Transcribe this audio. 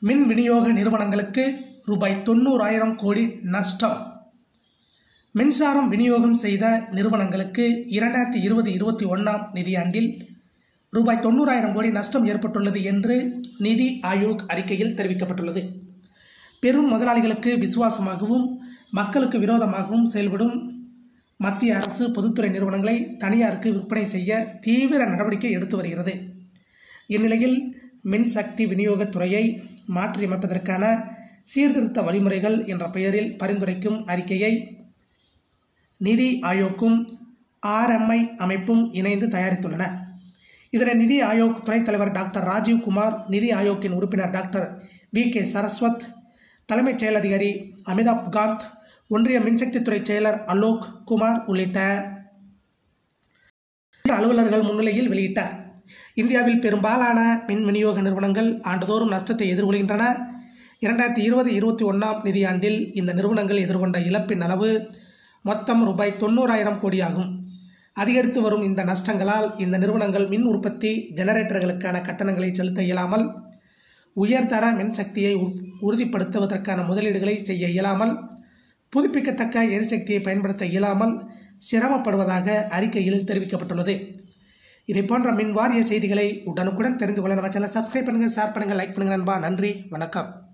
மின் விநியோக நிறுவனங்களுக்கு ரூபாய் தொண்ணூறாயிரம் கோடி நஷ்டம் மின்சாரம் விநியோகம் செய்த நிறுவனங்களுக்கு இரண்டாயிரத்தி இருபது இருபத்தி ஒன்றாம் நிதியாண்டில் ரூபாய் தொண்ணூறாயிரம் கோடி நஷ்டம் ஏற்பட்டுள்ளது என்று நிதி ஆயோக் அறிக்கையில் தெரிவிக்கப்பட்டுள்ளது பெரும் முதலாளிகளுக்கு விசுவாசமாகவும் மக்களுக்கு விரோதமாகவும் செயல்படும் மத்திய அரசு பொதுத்துறை நிறுவனங்களை தனியாருக்கு விற்பனை செய்ய தீவிர நடவடிக்கை எடுத்து வருகிறது இந்நிலையில் மின்சக்தி விநியோகத் துறையை மாற்றியமைப்பதற்கான சீர்திருத்த வழிமுறைகள் என்ற பெயரில் பரிந்துரைக்கும் அறிக்கையை நிதி ஆயோக்கும் ஆர்எம்ஐ அமைப்பும் இணைந்து தயாரித்துள்ளன இதனை நிதி ஆயோக் துணைத் தலைவர் டாக்டர் ராஜீவ் குமார் நிதி ஆயோக்கின் உறுப்பினர் டாக்டர் வி கே சரஸ்வத் தலைமைச் செயல் அதிகாரி அமிதாப் காந்த் ஒன்றிய மின்சக்தித்துறை செயலர் அலோக் குமார் உள்ளிட்ட அலுவலர்கள் முன்னிலையில் வெளியிட்டார் இந்தியாவில் பெரும்பாலான மின் விநியோக நிறுவனங்கள் ஆண்டுதோறும் நஷ்டத்தை எதிர்கொள்கின்றன இரண்டாயிரத்தி இருபது இருபத்தி ஒன்றாம் நிதியாண்டில் இந்த நிறுவனங்கள் எதிர்கொண்ட இழப்பின் அளவு மொத்தம் ரூபாய் தொண்ணூறாயிரம் கோடியாகும் அதிகரித்து வரும் இந்த நஷ்டங்களால் இந்த நிறுவனங்கள் மின் உற்பத்தி ஜெனரேட்டர்களுக்கான கட்டணங்களை செலுத்த இயலாமல் உயர்தர மின்சக்தியை உறுதிப்படுத்துவதற்கான முதலீடுகளை செய்ய இயலாமல் புதுப்பிக்கத்தக்க எரிசக்தியை பயன்படுத்த இயலாமல் சிரமப்படுவதாக அறிக்கையில் தெரிவிக்கப்பட்டுள்ளது இதை போன்ற மின் வாரிய செய்திகளை உடனுக்குடன் தெரிந்து கொள்ள நம்ம சேனல் சப்ஸ்கிரைப் பண்ணுங்கள் ஷேர் பண்ணுங்கள் லைக் பண்ணுங்கள் நண்பா நன்றி வணக்கம்